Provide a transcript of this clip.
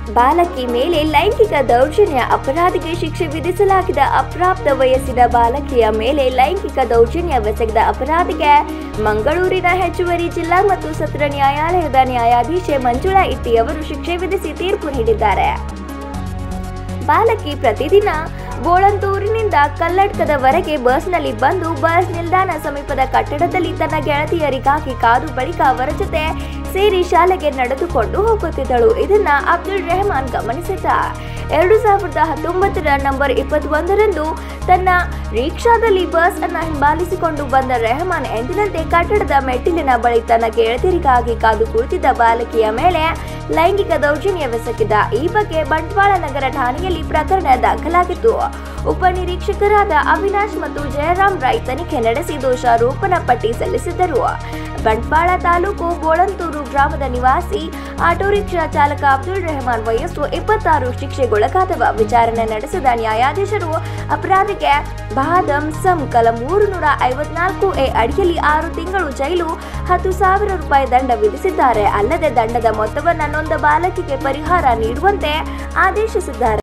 ಬಾಲಕಿ ಮೇಲೆ ಲೈಂಗಿಕ ದೌರ್ಜನ್ಯ ಅಪರಾಧಿಗೆ ಶಿಕ್ಷೆ ವಿಧಿಸಲಾಗಿದೆ ಅಪ್ರಾಪ್ತ ವಯಸ್ಸಿನ ಬಾಲಕಿಯ ಮೇಲೆ ಲೈಂಗಿಕ ದೌರ್ಜನ್ಯವೆಸಗಿದ ಅಪರಾಧಿಗೆ ಮಂಗಳೂರಿನ ಹೆಚ್ಚುವರಿ ಜಿಲ್ಲಾ ಮತ್ತು ಸತ್ರ ನ್ಯಾಯಾಲಯದ ನ್ಯಾಯಾಧೀಶೆ ಮಂಜುಳಾ ಇಟ್ಟಿ ಅವರು ಶಿಕ್ಷೆ ವಿಧಿಸಿ ತೀರ್ಪು ನೀಡಿದ್ದಾರೆ ಬಾಲಕಿ ಪ್ರತಿದಿನ ಬೋಳಂತೂರಿನಿಂದ ಕಲ್ಲಡ್ಕದವರೆಗೆ ಬಸ್ನಲ್ಲಿ ಬಂದು ಬಸ್ ನಿಲ್ದಾಣ ಸಮೀಪದ ಕಟ್ಟಡದಲ್ಲಿ ತನ್ನ ಗೆಳತಿಯರಿಗಾಗಿ ಕಾದು ಬಳಿಕ ಅವರ ಜೊತೆ ಸೇರಿ ಶಾಲೆಗೆ ನಡೆದುಕೊಂಡು ಹೋಗುತ್ತಿದ್ದಳು ಇದನ್ನ ಅಬ್ದುಲ್ ರೆಹಮಾನ್ ಗಮನಿಸಿದ್ದ ಎರಡು ಸಾವಿರದ ಹತ್ತೊಂಬತ್ತರ ನಂಬರ್ ಇಪ್ಪತ್ತೊಂದರಂದು ತನ್ನ ರಿಕ್ಷಾದಲ್ಲಿ ಬಸ್ ಅನ್ನ ಹಿಂಬಾಲಿಸಿಕೊಂಡು ಬಂದ ರೆಹಮಾನ್ ಎಂದಿನಂತೆ ಕಟ್ಟಡದ ಮೆಟ್ಟಿಲಿನ ಬಳಿ ತನ್ನ ಗೆಳತಿಯರಿಗಾಗಿ ಕಾದು ಕುಳಿತಿದ್ದ ಬಾಲಕಿಯ ಮೇಲೆ ಲೈಂಗಿಕ ದೌರ್ಜನ್ಯವೆಸಗಿದ ಈ ಬಗ್ಗೆ ಬಂಟ್ವಾಳ ನಗರ ಠಾಣೆಯಲ್ಲಿ ಪ್ರಕರಣ ದಾಖಲಾಗಿತ್ತು ಉಪನಿರೀಕ್ಷಕರಾದ ಅವಿನಾಶ್ ಮತ್ತು ಜಯರಾಮ್ ರೈ ತನಿಖೆ ನಡೆಸಿ ದೋಷಾರೋಪಣಾ ಪಟ್ಟಿ ಸಲ್ಲಿಸಿದ್ದರು ಬಂಟ್ವಾಳ ತಾಲೂಕು ಬೋಳಂತೂರು ಗ್ರಾಮದ ನಿವಾಸಿ ಆಟೋ ರಿಕ್ಷಾ ಚಾಲಕ ಅಬ್ದುಲ್ ರೆಹಮಾನ್ ವಯಸ್ಸು ಇಪ್ಪತ್ತಾರು ಶಿಕ್ಷೆಗೊಳಗಾದವ ವಿಚಾರಣೆ ನಡೆಸಿದ ನ್ಯಾಯಾಧೀಶರು ಅಪರಾಧಿಗೆ ಬಾದಂ ಸಂ ಕಲ ಮೂರು ನೂರ ಐವತ್ನಾಲ್ಕು ಎ ಅಡಿಯಲ್ಲಿ ಆರು ತಿಂಗಳು ಜೈಲು ಹತ್ತು ಸಾವಿರ ರೂಪಾಯಿ ದಂಡ ವಿಧಿಸಿದ್ದಾರೆ ಅಲ್ಲದೆ ದಂಡದ ಮೊತ್ತವನ್ನು ನೊಂದ ಬಾಲಕಿಗೆ ಪರಿಹಾರ ನೀಡುವಂತೆ ಆದೇಶಿಸಿದ್ದಾರೆ